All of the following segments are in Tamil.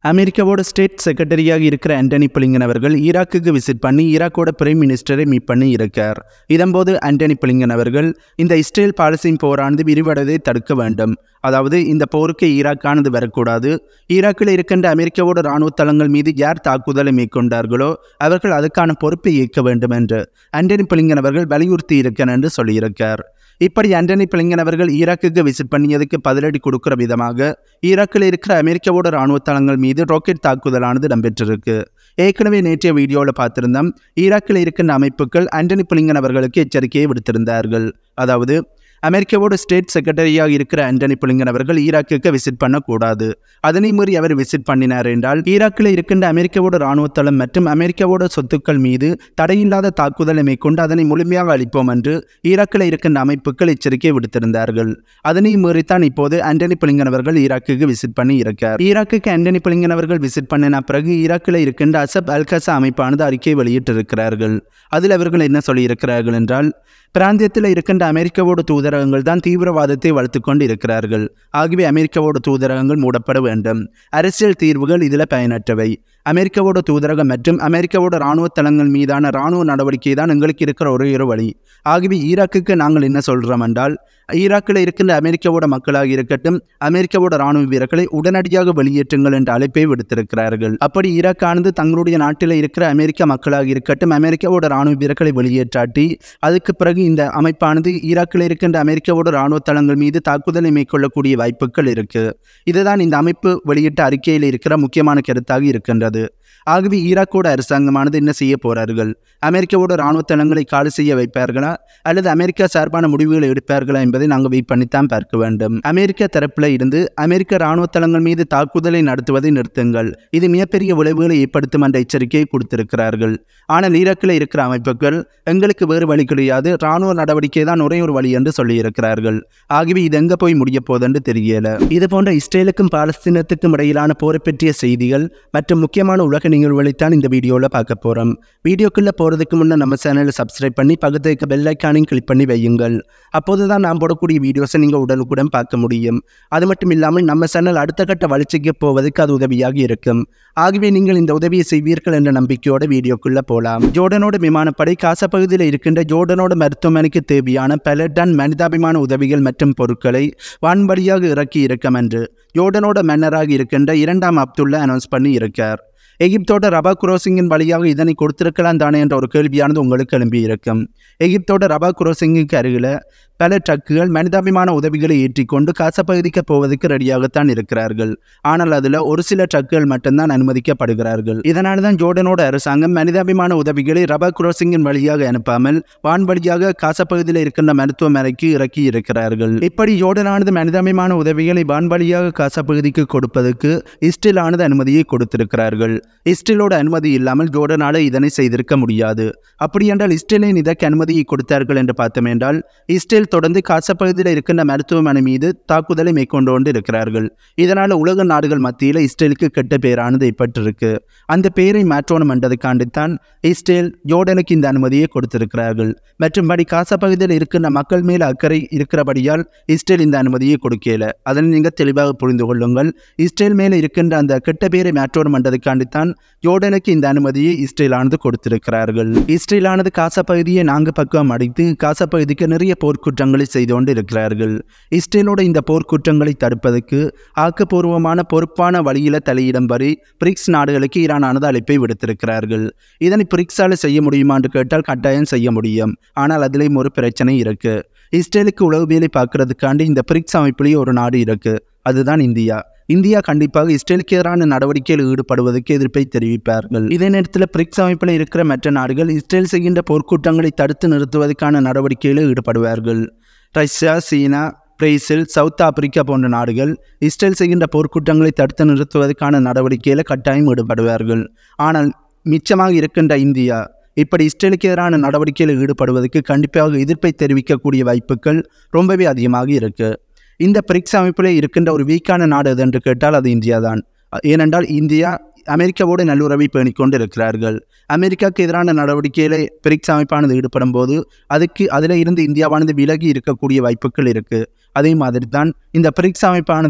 அமெரிக்காவோட ஸ்டேட் செக்ரட்டரியாக இருக்கிற ஆண்டனி பிளிங்கன் அவர்கள் ஈராக்குக்கு விசிட் பண்ணி ஈராக்கோட பிரைம் மினிஸ்டரை மீட் பண்ணி இருக்கார் இதன்போது ஆண்டனி பிளிங்கன் அவர்கள் இந்த இஸ்ரேல் பாலஸ்தீன் போரானது விரிவடைவதை தடுக்க வேண்டும் அதாவது இந்த போருக்கு ஈராக்கானது வரக்கூடாது ஈராக்கில் இருக்கின்ற அமெரிக்காவோட இராணுவ தளங்கள் மீது யார் தாக்குதலை மேற்கொண்டார்களோ அவர்கள் அதுக்கான பொறுப்பை ஏற்க வேண்டும் என்று ஆண்டனி பிளிங்கன் அவர்கள் வலியுறுத்தி இருக்கிறார் என்று சொல்லியிருக்கார் இப்படி ஆண்டனி பிளிங்கன் அவர்கள் ஈராக்குக்கு விசிட் பண்ணியதுக்கு பதிலடி கொடுக்கிற விதமாக ஈராக்கில் இருக்கிற அமெரிக்காவோட இராணுவ தளங்கள் மீது ராக்கெட் தாக்குதலானது இடம்பெற்றிருக்கு ஏற்கனவே நேற்றைய வீடியோவில் பார்த்திருந்தோம் ஈராக்கில் இருக்கின்ற அமைப்புகள் ஆண்டனி பிளிங்கன் அவர்களுக்கு எச்சரிக்கையை விடுத்திருந்தார்கள் அதாவது அமெரிக்காவோட ஸ்டேட் செக்ரட்டரியாக இருக்கிற ஆண்டனி பிளிங்கன் அவர்கள் ஈராக்குக்கு விசிட் பண்ணக்கூடாது அதனை மீறி அவர் விசிட் பண்ணினார் என்றால் ஈராக்கில் இருக்கின்ற அமெரிக்காவோட இராணுவ தளம் மற்றும் அமெரிக்காவோட சொத்துக்கள் மீது தடையில்லாத தாக்குதலை மேற்கொண்டு அதனை முழுமையாக அளிப்போம் என்று ஈராக்கில் இருக்கின்ற அமைப்புகள் எச்சரிக்கை விடுத்திருந்தார்கள் அதனை மீறித்தான் இப்போது ஆண்டனி பிளிங்கன் அவர்கள் ஈராக்குக்கு விசிட் பண்ணி இருக்கார் ஈராக்குக்கு ஆண்டனி பிளிங்கன் அவர்கள் விசிட் பண்ணின பிறகு ஈராக்கில் இருக்கின்ற அசப் அல்கசா அமைப்பானது அறிக்கை வெளியிட்டிருக்கிறார்கள் அதில் அவர்கள் என்ன சொல்லியிருக்கிறார்கள் என்றால் பிராந்தியத்தில் இருக்கின்ற அமெரிக்காவோட தூதரகங்கள் தான் தீவிரவாதத்தை வளர்த்து கொண்டு இருக்கிறார்கள் ஆகவே அமெரிக்காவோட தூதரகங்கள் மூடப்பட வேண்டும் அரசியல் தீர்வுகள் இதில் பயனற்றவை அமெரிக்காவோட தூதரகம் மற்றும் அமெரிக்காவோட இராணுவ தளங்கள் மீதான இராணுவ நடவடிக்கை தான் எங்களுக்கு இருக்கிற ஒரே ஒரு வழி ஆகவே ஈராக்குக்கு நாங்கள் என்ன சொல்கிறோம் என்றால் ஈராக்கில் இருக்கின்ற அமெரிக்காவோட மக்களாக இருக்கட்டும் அமெரிக்காவோட இராணுவ வீரர்களை உடனடியாக வெளியேற்றுங்கள் என்ற அழைப்பை விடுத்திருக்கிறார்கள் அப்படி ஈராக்கானது தங்களுடைய நாட்டில் இருக்கிற அமெரிக்க மக்களாக இருக்கட்டும் அமெரிக்காவோட இராணுவ வீரர்களை வெளியேற்றாட்டி அதுக்கு பிறகு இந்த அமைப்பானது ஈராக்கில் இருக்கின்ற அமெரிக்காவோட இராணுவ தளங்கள் மீது தாக்குதலை மேற்கொள்ளக்கூடிய வாய்ப்புகள் இருக்கு இதுதான் இந்த அமைப்பு வெளியிட்ட அறிக்கையில் இருக்கிற முக்கியமான கருத்தாக இருக்கின்றது ஆகவே ஈராக்கோட அரசாங்கமானது என்ன செய்ய போறார்கள் அமெரிக்காவோட இராணுவ தளங்களை காலி செய்ய வைப்பார்களா அல்லது அமெரிக்கா சார்பான முடிவுகளை எடுப்பார்களா என்பதை நாங்கள் வெயிட் பண்ணித்தான் பார்க்க வேண்டும் அமெரிக்கா தரப்புல இருந்து அமெரிக்க இராணுவ தளங்கள் மீது தாக்குதலை நடத்துவதை நிறுத்துங்கள் இது மிகப்பெரிய விளைவுகளை ஏற்படுத்தும் என்ற எச்சரிக்கையை கொடுத்திருக்கிறார்கள் ஆனால் ஈராக்கில் இருக்கிற அமைப்புகள் எங்களுக்கு வேறு வழி கிடையாது இராணுவ நடவடிக்கை தான் ஒரே ஒரு வழி என்று சொல்லியிருக்கிறார்கள் ஆகவே இது எங்க போய் முடிய போதென்று தெரியல இது போன்ற இஸ்ரேலுக்கும் பாலஸ்தீனத்துக்கும் இடையிலான போரை பற்றிய செய்திகள் மற்றும் முக்கியமான உலக நிகழ்வுகளைத்தான் இந்த வீடியோவில் பார்க்க போகிறோம் வீடியோக்குள்ளே போகிறதுக்கு முன்னே நம்ம சேனலை சப்ஸ்கிரைப் பண்ணி பக்கத்து இருக்க பெல் ஐக்கானையும் கிளிக் பண்ணி வையுங்கள் அப்போது தான் நான் போடக்கூடிய வீடியோஸை நீங்கள் உடனுக்குடன் பார்க்க முடியும் அது மட்டும் இல்லாமல் நம்ம சேனல் அடுத்த கட்ட வளர்ச்சிக்கு போவதற்கு அது உதவியாக இருக்கும் ஆகவே நீங்கள் இந்த உதவியை செய்வீர்கள் என்ற நம்பிக்கையோட வீடியோக்குள்ளே போகலாம் ஜோர்டனோட விமானப்படை காசா பகுதியில் இருக்கின்ற ஜோர்டனோட மருத்துவமனைக்கு தேவையான பல டன் மனிதாபிமான உதவிகள் மற்றும் பொருட்களை வான்வழியாக இறக்கி இருக்கும் என்று ஜோர்டனோட மன்னராக இருக்கின்ற இரண்டாம் அப்துல்லா அனௌன்ஸ் பண்ணி இருக்கார் எகிப்தோட ரபா குரோசிங்கின் வழியாக இதனை கொடுத்திருக்கலாம் தானே என்ற ஒரு கேள்வியானது உங்களுக்கு எழும்பி இருக்கும் எகிப்தோட ரபா குரோசிங்குக்கு அருகில் பல ட்ரக்குகள் மனிதாபிமான உதவிகளை ஏற்றிக்கொண்டு காசப்பகுதிக்கு போவதற்கு ரெடியாகத்தான் இருக்கிறார்கள் ஆனால் அதில் ஒரு சில ட்ரக்குகள் மட்டும்தான் அனுமதிக்கப்படுகிறார்கள் இதனால தான் ஜோர்டனோட அரசாங்கம் மனிதாபிமான உதவிகளை ரபா குரோசிங்கின் வழியாக அனுப்பாமல் வான் வழியாக காசப்பகுதியில் இருக்கின்ற மருத்துவமனைக்கு இறக்கி இருக்கிறார்கள் இப்படி ஜோர்டனானது மனிதாபிமான உதவிகளை வான் வழியாக காசப்பகுதிக்கு கொடுப்பதற்கு இஸ்ரேலானது அனுமதியை கொடுத்திருக்கிறார்கள் இஸ்ரேலோட அனுமதி இல்லாமல் ஜோர்டனால இதனை செய்திருக்க முடியாது அப்படி என்றால் இஸ்ரேலின் இதற்கு அனுமதியை கொடுத்தார்கள் என்று பார்த்தோம் என்றால் இஸ்ரேல் தொடர்ந்து காசப்பகுதியில் இருக்கின்ற மருத்துவமனை மீது தாக்குதலை மேற்கொண்டு கொண்டு இருக்கிறார்கள் இதனால் உலக நாடுகள் மத்தியில் இஸ்ரேலுக்கு கெட்ட பேரானது ஏற்பட்டிருக்கு அந்த பெயரை மாற்றணும் என்றதுக்காண்டித்தான் இஸ்ரேல் ஜோர்டனுக்கு இந்த அனுமதியை கொடுத்திருக்கிறார்கள் மற்றும்படி காசா பகுதியில் இருக்கின்ற மக்கள் மேல் அக்கறை இருக்கிறபடியால் இஸ்ரேல் இந்த அனுமதியை கொடுக்கல அதனை நீங்கள் தெளிவாக புரிந்து கொள்ளுங்கள் இஸ்ரேல் மேலே இருக்கின்ற அந்த கெட்ட பேரை மாற்றணும் என்றதுக்காண்டித்தான் ஜோர்டனுக்கு இந்த அனுமதியை இஸ்ரேலானது கொடுத்திருக்கிறார்கள் இஸ்ரேலானது காசா பகுதியை நான்கு பக்கம் அடித்து காசா பகுதிக்கு நிறைய போர்க்குற்றங்களை செய்து கொண்டு இருக்கிறார்கள் இஸ்ரேலோட இந்த போர்க்குற்றங்களை தடுப்பதற்கு ஆக்கப்பூர்வமான பொறுப்பான வழியில தலையிடும்படி பிரிக்ஸ் நாடுகளுக்கு ஈரானானது அழைப்பை விடுத்திருக்கிறார்கள் இதனை பிரிக்ஸால செய்ய முடியுமா என்று கேட்டால் கட்டாயம் செய்ய முடியும் ஆனால் அதிலேயும் ஒரு பிரச்சனை இருக்கு இஸ்ரேலுக்கு உளவு வேலை பார்க்கறதுக்காண்டி இந்த பிரிக்ஸ் அமைப்பிலேயே ஒரு நாடு இருக்கு அதுதான் இந்தியா இந்தியா கண்டிப்பாக இஸ்ரேலுக்கு எதிரான நடவடிக்கையில் ஈடுபடுவதற்கு எதிர்ப்பை தெரிவிப்பார்கள் இதே நேரத்தில் பிரிக்ஸ் அமைப்பில் இருக்கிற மற்ற நாடுகள் இஸ்ரேல் செய்கின்ற போர்க்குற்றங்களை தடுத்து நிறுத்துவதற்கான நடவடிக்கையில் ஈடுபடுவார்கள் Russia China Brazil South Africa போன்ற நாடுகள் இஸ்ரேல் செய்கின்ற போர்க்குற்றங்களை தடுத்து நிறுத்துவதற்கான நடவடிக்கையில் கட்டாயம் ஈடுபடுவார்கள் ஆனால் மிச்சமாக இருக்கின்ற இந்தியா இப்படி இஸ்ரேலுக்கு எதிரான நடவடிக்கையில் ஈடுபடுவதற்கு கண்டிப்பாக எதிர்ப்பை தெரிவிக்கக்கூடிய வாய்ப்புகள் ரொம்பவே அதிகமாக இருக்கு இந்த பிரிக்ஸ் அமைப்பில் இருக்கின்ற ஒரு வீக்கான நாடு எது என்று கேட்டால் அது இந்தியா தான் ஏனென்றால் இந்தியா அமெரிக்காவோடு நல்லுறவை பேணிக்கொண்டு இருக்கிறார்கள் அமெரிக்காவுக்கு எதிரான நடவடிக்கையில பிரிக்ஸ் அமைப்பானது ஈடுபடும் போது அதுக்கு அதில் இருந்து இந்தியாவானது விலகி இருக்கக்கூடிய வாய்ப்புகள் இருக்கு அதே மாதிரி தான் இந்த பிரிக்ஸ் அமைப்பானது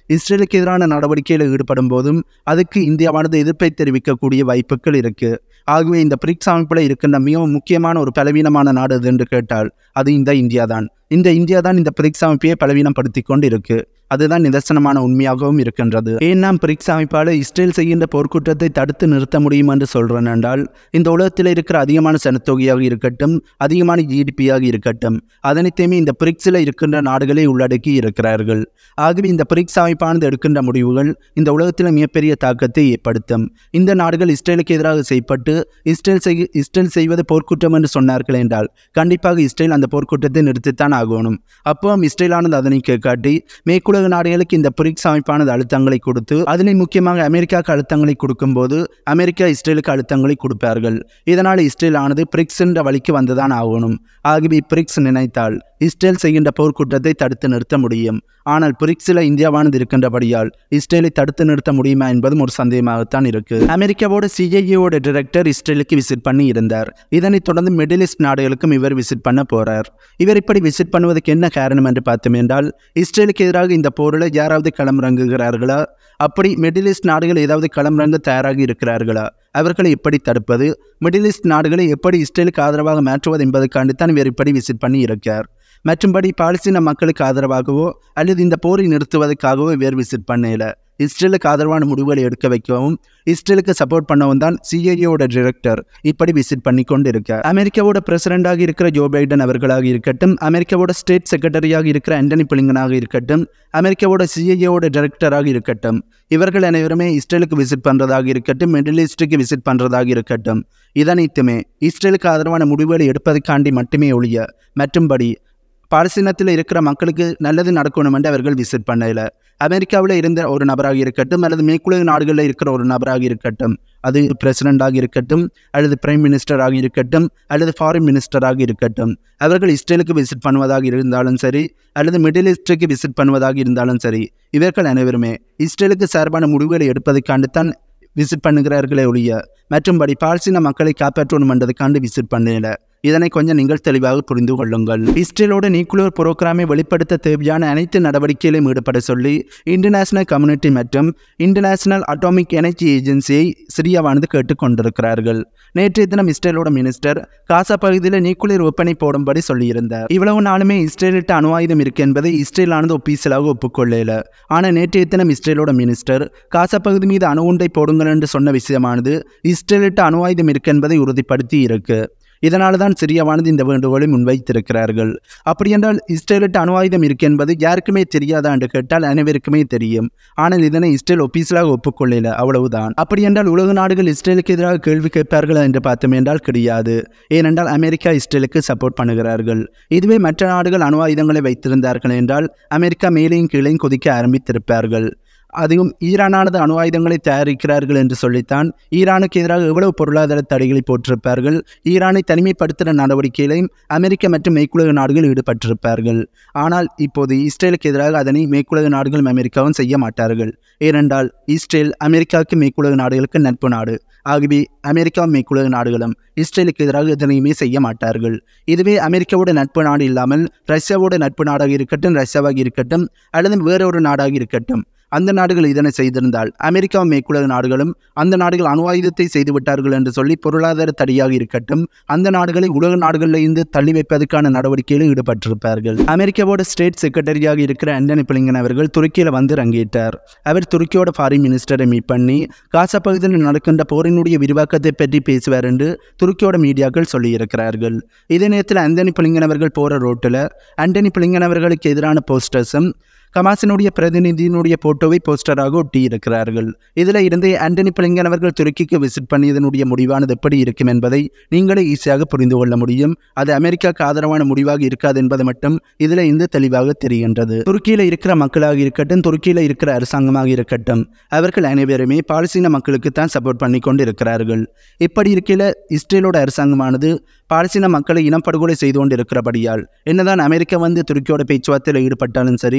இஸ்ரேலுக்கு எதிரான நடவடிக்கையில் ஈடுபடும் போதும் அதுக்கு இந்தியாவானது எதிர்ப்பை தெரிவிக்கக்கூடிய வாய்ப்புகள் இருக்கு ஆகவே இந்த பிரிக்ஸ் அமைப்பில் இருக்கின்ற மிகவும் முக்கியமான ஒரு பலவீனமான நாடு எது என்று கேட்டால் அது இந்த இந்தியா தான் இந்த இந்தியா தான் இந்த பிரிக்ஸ் அமைப்பையே பலவீனப்படுத்தி கொண்டு இருக்கு அதுதான் நிதர்சனமான உண்மையாகவும் இருக்கின்றது ஏன் நாம் பிரிக்ஸ் அமைப்பால் இஸ்ரேல் செய்கின்ற போர்க்குற்றத்தை தடுத்து நிறுத்த முடியும் என்று சொல்கிறேன் என்றால் இந்த உலகத்தில் இருக்கிற அதிகமான சனத்தொகையாக இருக்கட்டும் அதிகமான ஜிடிபியாக இருக்கட்டும் அதனைத்தையுமே இந்த பிரிக்ஸில் இருக்கின்ற நாடுகளை உள்ளடக்கி இருக்கிறார்கள் ஆகவே இந்த பிரிக்ஸ் அமைப்பானது எடுக்கின்ற முடிவுகள் இந்த உலகத்தில் மிகப்பெரிய தாக்கத்தை ஏற்படுத்தும் இந்த நாடுகள் இஸ்ரேலுக்கு எதிராக செய்யப்பட்டு இஸ்ரேல் செய் இஸ்ரேல் செய்வது போர்க்குற்றம் என்று சொன்னார்கள் என்றால் கண்டிப்பாக இஸ்ரேல் அந்த போர்க்குற்றத்தை நிறுத்தித்தான் ஆகணும் அப்போ இஸ்ரேலானது அதனை காட்டி மேற்குலக நாடுகளுக்கு இந்த பிரிக்ஸ் அமைப்பானது அழுத்தங்களை கொடுத்து அதிலே முக்கியமாக அமெரிக்காவுக்கு அழுத்தங்களை கொடுக்கும்போது அமெரிக்கா இஸ்ரேலுக்கு அழுத்தங்களை கொடுப்பார்கள் இதனால் இஸ்ரேல் ஆனது பிரிக்ஸ் என்ற வழிக்கு வந்துதான் ஆகணும் ஆகவே பிரிக்ஸ் நினைத்தால் இஸ்ரேல் செய்கின்ற போர்க்குற்றத்தை தடுத்து நிறுத்த முடியும் ஆனால் பிரிக்ஸில் இந்தியாவானது இருக்கின்றபடியால் இஸ்ரேலை தடுத்து நிறுத்த முடியுமா என்பதும் ஒரு சந்தேகமாகத்தான் இருக்கு அமெரிக்காவோட சிஐஏவோட டிரெக்டர் இஸ்ரேலுக்கு விசிட் பண்ணி இருந்தார் இதனைத் தொடர்ந்து மிடில் ஈஸ்ட் நாடுகளுக்கும் இவர் விசிட் பண்ண போறார் இவர் இப்படி விசிட் பண்ணுவதற்கு என்ன காரணம் என்று பார்த்தோம் என்றால் இஸ்ரேலுக்கு எதிராக இந்த போரில் யாராவது களமிறங்குகிறார்களா அப்படி மிடில் ஈஸ்ட் நாடுகள் ஏதாவது களமிறங்க தயாராக இருக்கிறார்களா அவர்களை எப்படி தடுப்பது மிடில் ஈஸ்ட் நாடுகளை எப்படி இஸ்ரேலுக்கு ஆதரவாக மாற்றுவது என்பதற்காண்டித்தான் இவர் இப்படி விசிட் பண்ணி இருக்கார் மற்றும்படி பாலஸ்தீன மக்களுக்கு ஆதரவாகவோ அல்லது இந்த போரை நிறுத்துவதற்காகவோ வேறு விசிட் பண்ணல இஸ்ரேலுக்கு ஆதரவான முடிவுகளை எடுக்க வைக்கவும் இஸ்ரேலுக்கு சப்போர்ட் பண்ணவும் தான் சிஐஏவோட டிரெக்டர் இப்படி விசிட் பண்ணி கொண்டு இருக்க அமெரிக்காவோட பிரசிடண்டாக இருக்கிற ஜோ பைடன் அவர்களாக இருக்கட்டும் அமெரிக்காவோட ஸ்டேட் செக்ரட்டரியாக இருக்கிற ஆண்டனி பிளிங்கனாக இருக்கட்டும் அமெரிக்காவோட சிஐஏவோட டிரெக்டராக இருக்கட்டும் இவர்கள் அனைவருமே இஸ்ரேலுக்கு விசிட் பண்ணுறதாக இருக்கட்டும் மிடில் ஈஸ்ட்டுக்கு விசிட் பண்ணுறதாக இருக்கட்டும் இதனைத்துமே இஸ்ரேலுக்கு ஆதரவான முடிவுகளை எடுப்பதற்காண்டி மட்டுமே ஒழிய மற்றும்படி பாலஸ்தீனத்தில் இருக்கிற மக்களுக்கு நல்லது நடக்கணும் என்று அவர்கள் விசிட் பண்ணல அமெரிக்காவில் இருந்த ஒரு நபராக இருக்கட்டும் அல்லது மேற்குலக நாடுகளில் இருக்கிற ஒரு நபராக இருக்கட்டும் அது பிரசிடண்டாக இருக்கட்டும் அல்லது பிரைம் மினிஸ்டராக இருக்கட்டும் அல்லது ஃபாரின் மினிஸ்டராக இருக்கட்டும் அவர்கள் இஸ்ரேலுக்கு விசிட் பண்ணுவதாக இருந்தாலும் சரி அல்லது மிடில் ஈஸ்ட்டுக்கு விசிட் பண்ணுவதாக இருந்தாலும் சரி இவர்கள் அனைவருமே இஸ்ரேலுக்கு சார்பான முடிவுகளை எடுப்பதற்காண்டுத்தான் விசிட் பண்ணுகிறார்களே ஒழிய மற்றும்படி பாலஸ்தீன மக்களை காப்பாற்றணும் என்றதுக்காண்டு விசிட் பண்ணல இதனை கொஞ்சம் நீங்கள் தெளிவாக புரிந்து கொள்ளுங்கள் இஸ்ரேலோட நியூக்ளியர் புரோகிராமை வெளிப்படுத்த தேவையான அனைத்து நடவடிக்கைகளையும் ஈடுபட சொல்லி இன்டர்நேஷனல் கம்யூனிட்டி மற்றும் இன்டர்நேஷனல் அட்டாமிக் எனர்ஜி ஏஜென்சியை சிரியாவானது கேட்டுக்கொண்டிருக்கிறார்கள் நேற்றைய தினம் இஸ்ரேலோட மினிஸ்டர் காசா பகுதியில் நியூக்ளியர் ஒப்பனை போடும்படி சொல்லியிருந்தார் இவ்வளவு நாளுமே இஸ்ரேலிட்ட அணு ஆயுதம் இருக்கு என்பதை இஸ்ரேலானது ஒப்பீசலாக ஒப்புக்கொள்ளல ஆனால் நேற்றைய தினம் இஸ்ரேலோட மினிஸ்டர் காசா பகுதி மீது அணு உண்டை போடுங்கள் என்று சொன்ன விஷயமானது இஸ்ரேலிட்ட அணு ஆயுதம் இருக்கு என்பதை உறுதிப்படுத்தி இருக்கு இதனால தான் சிரியாவானது இந்த வேண்டுகோளை முன்வைத்திருக்கிறார்கள் அப்படியென்றால் இஸ்ரேலிட்ட அணு ஆயுதம் இருக்கு என்பது யாருக்குமே தெரியாதா என்று கேட்டால் அனைவருக்குமே தெரியும் ஆனால் இதனை இஸ்ரேல் ஒப்பீசலாக ஒப்புக்கொள்ளல அவ்வளவுதான் அப்படியென்றால் உலக நாடுகள் இஸ்ரேலுக்கு எதிராக கேள்வி கேட்பார்களா என்று பார்த்தோம் என்றால் கிடையாது ஏனென்றால் அமெரிக்கா இஸ்ரேலுக்கு சப்போர்ட் பண்ணுகிறார்கள் இதுவே மற்ற நாடுகள் அணு ஆயுதங்களை வைத்திருந்தார்கள் என்றால் அமெரிக்கா மேலேயும் கீழையும் கொதிக்க ஆரம்பித்திருப்பார்கள் அதுவும் ஈரானானது அணு ஆயுதங்களை தயாரிக்கிறார்கள் என்று சொல்லித்தான் ஈரானுக்கு எதிராக எவ்வளவு பொருளாதார தடைகளை போட்டிருப்பார்கள் ஈரானை தனிமைப்படுத்துகிற நடவடிக்கையிலையும் அமெரிக்க மற்றும் மேற்குலக நாடுகள் ஈடுபட்டிருப்பார்கள் ஆனால் இப்போது இஸ்ரேலுக்கு எதிராக அதனை மேற்குலக நாடுகளும் அமெரிக்காவும் செய்ய மாட்டார்கள் ஏனென்றால் இஸ்ரேல் அமெரிக்காவுக்கு மேற்குலக நாடுகளுக்கு நட்பு நாடு ஆகவே அமெரிக்காவும் மேற்குலக நாடுகளும் இஸ்ரேலுக்கு எதிராக எதனையுமே செய்ய மாட்டார்கள் இதுவே அமெரிக்காவோட நட்பு நாடு இல்லாமல் ரஷ்யாவோட நட்பு நாடாக இருக்கட்டும் ரஷ்யாவாக இருக்கட்டும் அல்லது வேறொரு நாடாக இருக்கட்டும் அந்த நாடுகள் இதனை செய்திருந்தால் அமெரிக்கா மேற்குலக நாடுகளும் அந்த நாடுகள் அணு ஆயுதத்தை செய்து விட்டார்கள் என்று சொல்லி பொருளாதார தடையாக இருக்கட்டும் அந்த நாடுகளை உலக நாடுகளில் இருந்து தள்ளி வைப்பதற்கான நடவடிக்கையில் ஈடுபட்டிருப்பார்கள் அமெரிக்காவோட ஸ்டேட் செக்ரட்டரியாக இருக்கிற ஆண்டனி பிளிங்கன் அவர்கள் துருக்கியில் வந்து ரங்கிட்டார் அவர் துருக்கியோட ஃபாரின் மினிஸ்டரை மீட் பண்ணி காசா பகுதியில் நடக்கின்ற போரினுடைய விரிவாக்கத்தை பற்றி பேசுவார் என்று துருக்கியோட மீடியாக்கள் சொல்லியிருக்கிறார்கள் இதே நேரத்தில் ஆண்டனி பிளிங்கன் அவர்கள் போகிற ரோட்டில் ஆண்டனி பிளிங்கன் அவர்களுக்கு எதிரான போஸ்டர்ஸும் கமாசினுடைய பிரதிநிதியினுடைய போட்டோவை போஸ்டராக ஒட்டி இருக்கிறார்கள் இதில் இருந்தே ஆண்டனி பிளிங்கன் அவர்கள் துருக்கிக்கு விசிட் பண்ணியதனுடைய முடிவானது எப்படி இருக்கும் என்பதை நீங்களே ஈஸியாக புரிந்து கொள்ள முடியும் அது அமெரிக்காவுக்கு ஆதரவான முடிவாக இருக்காது என்பது மட்டும் இதில் இருந்து தெளிவாக தெரிகின்றது துருக்கியில் இருக்கிற மக்களாக இருக்கட்டும் துருக்கியில் இருக்கிற அரசாங்கமாக இருக்கட்டும் அவர்கள் அனைவருமே பாலஸ்தீன மக்களுக்கு தான் சப்போர்ட் பண்ணி கொண்டு இருக்கிறார்கள் இப்படி இருக்கையில் இஸ்ரேலோட அரசாங்கமானது பாலஸ்தீன மக்களை இனப்படுகொலை செய்து கொண்டு இருக்கிறபடியால் என்னதான் அமெரிக்கா வந்து துருக்கியோட பேச்சுவார்த்தையில் ஈடுபட்டாலும் சரி துருக்கி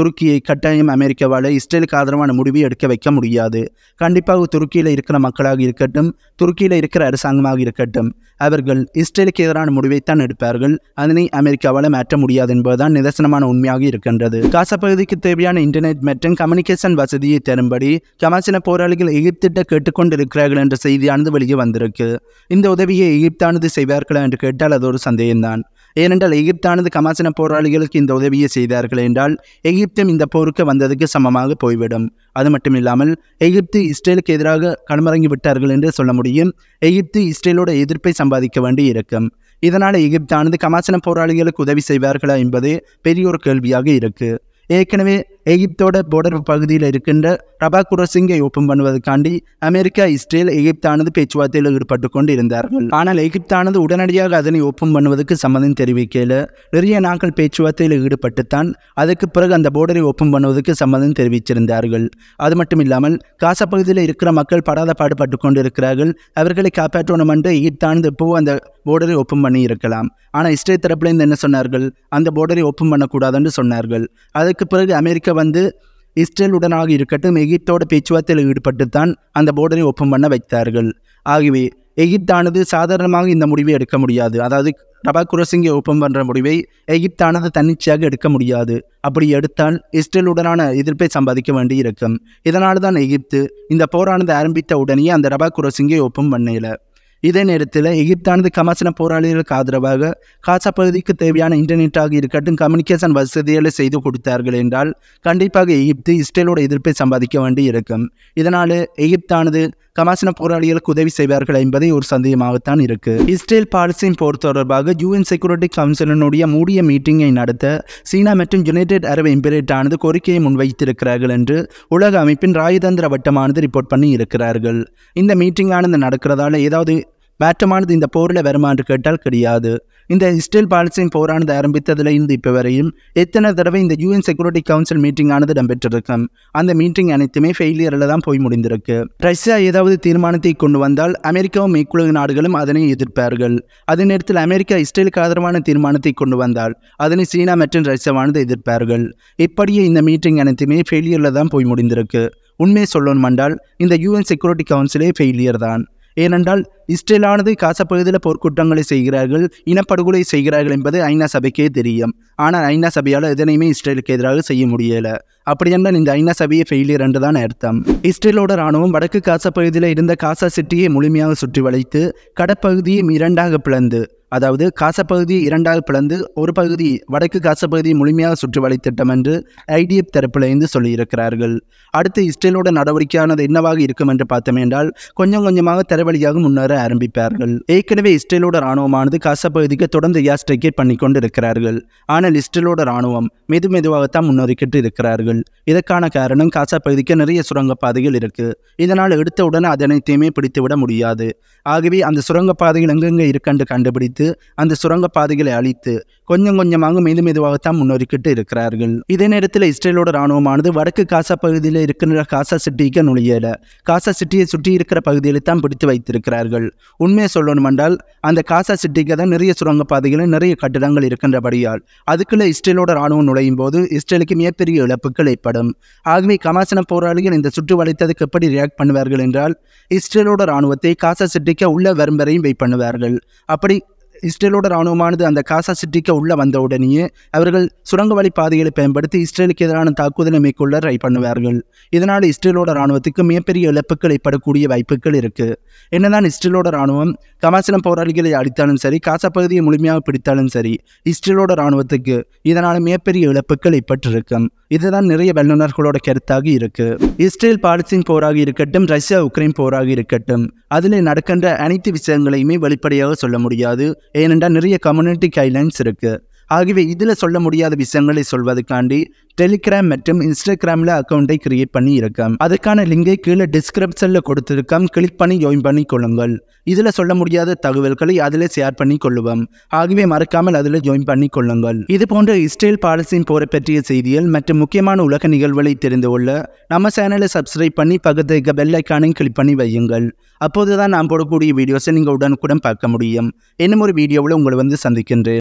துருக்கியை கட்டாயம் அமெரிக்காவால் இஸ்ரேலுக்கு ஆதரவான முடிவை எடுக்க வைக்க முடியாது கண்டிப்பாக துருக்கியில் இருக்கிற மக்களாக இருக்கட்டும் துருக்கியில் இருக்கிற அரசாங்கமாக இருக்கட்டும் அவர்கள் இஸ்ரேலுக்கு எதிரான முடிவைத்தான் எடுப்பார்கள் அதனை அமெரிக்காவால் மாற்ற முடியாது என்பதுதான் நிதர்சனமான உண்மையாக இருக்கின்றது காசா பகுதிக்கு தேவையான இன்டர்நெட் மற்றும் கம்யூனிகேஷன் வசதியை தரும்படி கமாசின போராளிகள் எகிப்திட்ட கேட்டுக்கொண்டிருக்கிறார்கள் என்ற செய்தியானது வெளியே வந்திருக்கு இந்த உதவியை எகிப்தானது செய்வார்களா என்று கேட்டால் அது ஒரு சந்தேகம்தான் ஏனென்றால் எகிப்தானது கமாசின போராளிகளுக்கு இந்த உதவியை செய்தார்கள் என்றால் எகிப்தும் இந்த போருக்கு வந்ததுக்கு சமமாக போய்விடும் அது மட்டும் இல்லாமல் எகிப்து இஸ்ரேலுக்கு எதிராக களமிறங்கி விட்டார்கள் என்று சொல்ல முடியும் எகிப்து இஸ்ரேலோட எதிர்ப்பை சம்பாதிக்க வேண்டி இருக்கும் இதனால் எகிப்தானது கமாசன போராளிகளுக்கு உதவி செய்வார்களா என்பதே பெரிய ஒரு கேள்வியாக இருக்கு ஏற்கனவே எகிப்தோட போர்டர் பகுதியில் இருக்கின்ற ரபா குரசிங்கை ஓப்பன் பண்ணுவதற்காண்டி அமெரிக்கா இஸ்ரேல் எகிப்தானது பேச்சுவார்த்தையில் ஈடுபட்டு கொண்டு இருந்தார்கள் ஆனால் எகிப்தானது உடனடியாக அதனை ஓப்பன் பண்ணுவதற்கு சம்மதம் தெரிவிக்கல நிறைய நாட்கள் பேச்சுவார்த்தையில் ஈடுபட்டுத்தான் அதுக்கு பிறகு அந்த போர்டரை ஓப்பன் பண்ணுவதற்கு சம்மதம் தெரிவிச்சிருந்தார்கள் அது மட்டும் இல்லாமல் காசா பகுதியில் இருக்கிற மக்கள் படாத பாடுபட்டு கொண்டு இருக்கிறார்கள் அவர்களை காப்பாற்றணும் என்று எகிப்தானது இப்போ அந்த போர்டரை ஓப்பன் பண்ணி இருக்கலாம் ஆனால் இஸ்ரேல் தரப்புலேருந்து என்ன சொன்னார்கள் அந்த போர்டரை ஓப்பன் பண்ணக்கூடாதுன்னு சொன்னார்கள் அதுக்கு பிறகு அமெரிக்கா வந்து இஸ்ரேலுடனாக இருக்கட்டும் எகிப்தோட பேச்சுவார்த்தையில் ஈடுபட்டுத்தான் அந்த போர்டரை ஓப்பன் பண்ண வைத்தார்கள் ஆகவே எகிப்தானது சாதாரணமாக இந்த முடிவை எடுக்க முடியாது அதாவது ரபா குரசிங்கை ஓப்பன் பண்ணுற முடிவை எகிப்தானது தன்னிச்சையாக எடுக்க முடியாது அப்படி எடுத்தால் இஸ்ரேலுடனான எதிர்ப்பை சம்பாதிக்க வேண்டி இருக்கும் இதனால தான் எகிப்து இந்த போரானது ஆரம்பித்த உடனே அந்த ரபா குரசிங்கை ஓப்பன் பண்ணல இதே நேரத்தில் எகிப்தானது கமாசன போராளிகளுக்கு ஆதரவாக காசா பகுதிக்கு தேவையான இன்டர்நெட்டாக இருக்கட்டும் கம்யூனிகேஷன் வசதிகளை செய்து கொடுத்தார்கள் என்றால் கண்டிப்பாக எகிப்து இஸ்ரேலோட எதிர்ப்பை சம்பாதிக்க வேண்டி இருக்கும் இதனால் எகிப்தானது கமாசன போராளிகளுக்கு உதவி செய்வார்கள் என்பதை ஒரு சந்தேகமாகத்தான் இருக்கு இஸ்ரேல் பாலஸ்தீன் போர் தொடர்பாக யூஎன் செக்யூரிட்டி கவுன்சிலினுடைய மூடிய மீட்டிங்கை நடத்த சீனா மற்றும் யுனைடெட் அரபு எமிரேட்டானது கோரிக்கையை முன்வைத்திருக்கிறார்கள் என்று உலக அமைப்பின் ராயதந்திர வட்டமானது ரிப்போர்ட் பண்ணி இருக்கிறார்கள் இந்த மீட்டிங்கானது நடக்கிறதால ஏதாவது மாற்றமானது இந்த போரில் வருமா என்று கேட்டால் கிடையாது இந்த இஸ்ரேல் பாலஸ்தீன் போரானது ஆரம்பித்ததில் இருந்து இப்போ வரையும் எத்தனை தடவை இந்த யூஎன் செக்யூரிட்டி கவுன்சில் மீட்டிங் ஆனது இடம்பெற்றிருக்கும் அந்த மீட்டிங் அனைத்துமே ஃபெயிலியரில் தான் போய் முடிந்திருக்கு ரஷ்யா ஏதாவது தீர்மானத்தை கொண்டு வந்தால் அமெரிக்காவும் மேற்குலக நாடுகளும் அதனை எதிர்ப்பார்கள் அதே நேரத்தில் அமெரிக்கா இஸ்ரேலுக்கு ஆதரவான தீர்மானத்தை கொண்டு வந்தால் அதனை சீனா மற்றும் ரஷ்யாவானது எதிர்ப்பார்கள் இப்படியே இந்த மீட்டிங் அனைத்துமே ஃபெயிலியரில் தான் போய் முடிந்திருக்கு உண்மையை சொல்லணும் என்றால் இந்த யூஎன் செக்யூரிட்டி கவுன்சிலே ஃபெயிலியர் தான் ஏனென்றால் இஸ்ரேலானது காசா பகுதியில் போர்க்குற்றங்களை செய்கிறார்கள் இனப்படுகொலை செய்கிறார்கள் என்பது ஐநா சபைக்கே தெரியும் ஆனால் ஐநா சபையால் எதனையுமே இஸ்ரேலுக்கு எதிராக செய்ய முடியலை அப்படி என்றால் இந்த ஐநா சபையை ஃபெயிலியர் என்று தான் அர்த்தம் இஸ்ரேலோட ராணுவம் வடக்கு காசா பகுதியில் இருந்த காசா சிட்டியை முழுமையாக சுற்றி வளைத்து கடப்பகுதியை இரண்டாக பிளந்து அதாவது காசா பகுதியை இரண்டாக பிளந்து ஒரு பகுதி வடக்கு காசா பகுதியை முழுமையாக சுற்றி வளைத்திட்டம் என்று ஐடிஎஃப் தரப்பிலிருந்து சொல்லியிருக்கிறார்கள் அடுத்து இஸ்ரேலோட நடவடிக்கையானது என்னவாக இருக்கும் என்று பார்த்தோம் என்றால் கொஞ்சம் கொஞ்சமாக தரவழியாக முன்னேற ஆரம்பிப்பார்கள் ஏற்கனவே இஸ்ரேலோட ராணுவமானது காசா பகுதிக்கு தொடர்ந்து ஏர் ஸ்ட்ரைக்கை பண்ணி கொண்டு இருக்கிறார்கள் ஆனால் இஸ்ரேலோட ராணுவம் மெது மெதுவாகத்தான் முன்னேறிக்கிட்டு இருக்கிறார்கள் இதற்கான காரணம் காசா பகுதிக்கு நிறைய சுரங்கப்பாதைகள் இருக்கு இதனால் எடுத்த உடனே அதனைத்தையுமே பிடித்து விட முடியாது ஆகவே அந்த சுரங்கப்பாதைகள் எங்கெங்கே இருக்கென்று கண்டுபிடித்து அந்த சுரங்கப்பாதைகளை அழித்து கொஞ்சம் கொஞ்சமாக மெது மெதுவாகத்தான் முன்னேறிக்கிட்டு இருக்கிறார்கள் இதே நேரத்தில் இஸ்ரேலோட ராணுவமானது வடக்கு காசா பகுதியில் இருக்கின்ற காசா சிட்டிக்கு நுழையல காசா சிட்டியை சுற்றி இருக்கிற பகுதிகளை தான் பிடித்து வைத்திருக்கிறார்கள் உண்மையை சொல்லணும் என்றால் அந்த காசா சிட்டிக்கு தான் நிறைய சுரங்கப்பாதைகளும் நிறைய கட்டிடங்கள் இருக்கின்றபடியால் அதுக்குள்ள இஸ்ரேலோட ராணுவம் நுழையும் போது இஸ்ரேலுக்கு மிகப்பெரிய இழப்புகள் ஏற்படும் ஆகவே கமாசன போராளிகள் இந்த சுற்று வளைத்ததுக்கு எப்படி ரியாக்ட் பண்ணுவார்கள் என்றால் இஸ்ரேலோட ராணுவத்தை காசா சிட்டிக்கு உள்ள வரும் வரையும் வெயிட் பண்ணுவார்கள் அப்படி இஸ்ரேலோட ராணுவமானது அந்த காசா சிட்டிக்கு உள்ள வந்த உடனேயே அவர்கள் சுரங்க வழி பாதைகளை பயன்படுத்தி இஸ்ரேலுக்கு எதிரான தாக்குதலை மேற்கொள்ள ட்ரை பண்ணுவார்கள் இதனால் இஸ்ரேலோட ராணுவத்துக்கு மிகப்பெரிய இழப்புகள் ஏற்படக்கூடிய வாய்ப்புகள் இருக்கு என்னதான் இஸ்ரேலோட ராணுவம் கமாசலம் போராளிகளை அடித்தாலும் சரி காசா பகுதியை முழுமையாக பிடித்தாலும் சரி இஸ்ரேலோட ராணுவத்துக்கு இதனால் மிகப்பெரிய இழப்புகள் ஏற்பட்டிருக்கும் இதுதான் நிறைய வல்லுநர்களோட கருத்தாக இருக்கு இஸ்ரேல் பாலஸ்தீன் போராக இருக்கட்டும் ரஷ்யா உக்ரைன் போராக இருக்கட்டும் அதில் நடக்கின்ற அனைத்து விஷயங்களையுமே வெளிப்படையாக சொல்ல முடியாது ஏனென்றால் நிறைய கம்யூனிட்டி கைட்லைன்ஸ் இருக்கு ஆகவே இதில் சொல்ல முடியாத விஷயங்களை சொல்வதற்காண்டி டெலிகிராம் மற்றும் இன்ஸ்டாகிராமில் அக்கௌண்ட்டை கிரியேட் பண்ணி இருக்கேன் அதுக்கான லிங்கை கீழே டிஸ்கிரிப்ஷனில் கொடுத்துருக்கேன் கிளிக் பண்ணி ஜாயின் பண்ணி கொள்ளுங்கள் இதில் சொல்ல முடியாத தகவல்களை அதில் ஷேர் பண்ணி கொள்ளுவோம் ஆகவே மறக்காமல் அதில் ஜாயின் பண்ணி கொள்ளுங்கள் இது போன்ற இஸ்ரேல் பாலஸ்தீன் போரை பற்றிய செய்திகள் மற்றும் முக்கியமான உலக நிகழ்வுகளை தெரிந்து கொள்ள நம்ம சேனலை சப்ஸ்கிரைப் பண்ணி பக்கத்து இருக்க பெல் ஐக்கானையும் கிளிக் பண்ணி வையுங்கள் அப்போது தான் நான் போடக்கூடிய வீடியோஸை நீங்கள் உடனுக்குடன் பார்க்க முடியும் இன்னும் ஒரு வீடியோவில் உங்களை வந்து சந்திக்கின்றேன்